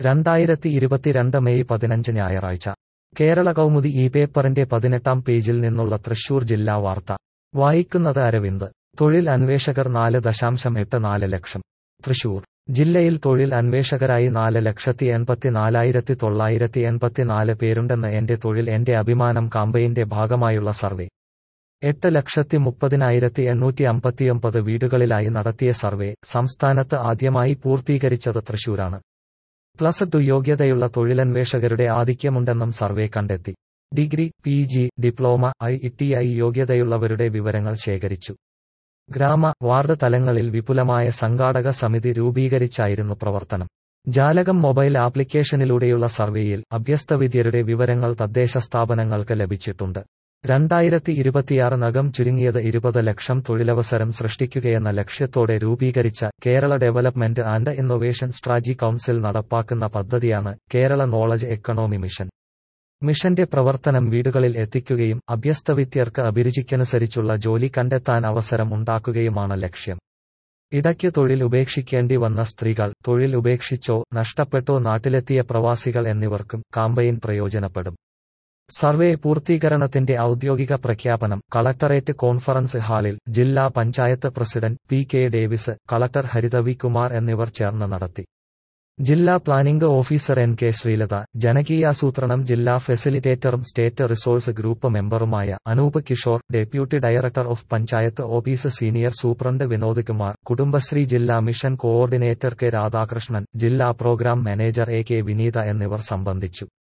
രണ്ടായിരത്തി ഇരുപത്തിരണ്ട് മെയ് പതിനഞ്ച് ഞായറാഴ്ച കേരള കൗമുദി ഈ പേപ്പറിന്റെ പതിനെട്ടാം പേജിൽ നിന്നുള്ള തൃശൂർ ജില്ലാ വാർത്ത വായിക്കുന്നത് അരവിന്ദ് തൊഴിൽ അന്വേഷകർ നാല് ദശാംശം എട്ട് നാല് ലക്ഷം തൃശൂർ ജില്ലയിൽ തൊഴിൽ അന്വേഷകരായി നാല് ലക്ഷത്തി എൺപത്തിനാലായിരത്തി തൊള്ളായിരത്തി എൺപത്തിനാല് പേരുണ്ടെന്ന് എന്റെ തൊഴിൽ എന്റെ അഭിമാനം കാമ്പയിന്റെ ഭാഗമായുള്ള സർവേ എട്ട് ലക്ഷത്തി മുപ്പതിനായിരത്തി എണ്ണൂറ്റി അമ്പത്തിയൊമ്പത് വീടുകളിലായി നടത്തിയ സർവേ സംസ്ഥാനത്ത് ആദ്യമായി പൂർത്തീകരിച്ചത് തൃശൂരാണ് പ്ലസ് ടു യോഗ്യതയുള്ള തൊഴിലന്വേഷകരുടെ ആധിക്യമുണ്ടെന്നും സർവേ കണ്ടെത്തി degree P G diploma I T I യോഗ്യതയുള്ളവരുടെ വിവരങ്ങൾ ശേഖരിച്ചു ഗ്രാമ വാർഡ് തലങ്ങളിൽ വിപുലമായ സംഘാടക സമിതി രൂപീകരിച്ചായിരുന്നു പ്രവർത്തനം ജാലകം മൊബൈൽ ആപ്ലിക്കേഷനിലൂടെയുള്ള സർവേയിൽ അഭ്യസ്തവിദ്യരുടെ വിവരങ്ങൾ തദ്ദേശ സ്ഥാപനങ്ങൾക്ക് ലഭിച്ചിട്ടുണ്ട് രണ്ടായിരത്തി ഇരുപത്തിയാറിനകം ചുരുങ്ങിയത് ഇരുപത് ലക്ഷം തൊഴിലവസരം സൃഷ്ടിക്കുകയെന്ന ലക്ഷ്യത്തോടെ രൂപീകരിച്ച Kerala development and innovation strategy council നടപ്പാക്കുന്ന പദ്ധതിയാണ് കേരള നോളജ് എക്കണോമി മിഷൻ മിഷന്റെ പ്രവർത്തനം വീടുകളിൽ എത്തിക്കുകയും അഭ്യസ്തവിദ്യർക്ക് അഭിരുചിക്കനുസരിച്ചുള്ള ജോലി കണ്ടെത്താൻ അവസരം ഉണ്ടാക്കുകയുമാണ് ലക്ഷ്യം ഇടയ്ക്ക് തൊഴിൽ ഉപേക്ഷിക്കേണ്ടി വന്ന സ്ത്രീകൾ തൊഴിൽ ഉപേക്ഷിച്ചോ നഷ്ടപ്പെട്ടോ നാട്ടിലെത്തിയ പ്രവാസികൾ എന്നിവർക്കും കാമ്പയിൻ പ്രയോജനപ്പെടും സർവേ പൂർത്തീകരണത്തിന്റെ ഔദ്യോഗിക പ്രഖ്യാപനം കളക്ടറേറ്റ് കോൺഫറൻസ് ഹാളിൽ ജില്ലാ panchayat president P K Davis collector Haritha V Kumar എന്നിവർ ചേർന്ന് നടത്തി ജില്ലാ planning officer N K Sreelatha ജനകീയാസൂത്രണം ജില്ലാ ഫെസിലിറ്റേറ്ററും സ്റ്റേറ്റ് റിസോഴ്സ് ഗ്രൂപ്പ് മെമ്പറുമായ Anoop Kishore deputy director of panchayat office senior superintendent Vinod Kumar Kudumbashree ജില്ലാ മിഷൻ കോഓർഡിനേറ്റർ കെ രാധാകൃഷ്ണൻ ജില്ലാ program manager A K Vineetha എന്നിവർ സംബന്ധിച്ചു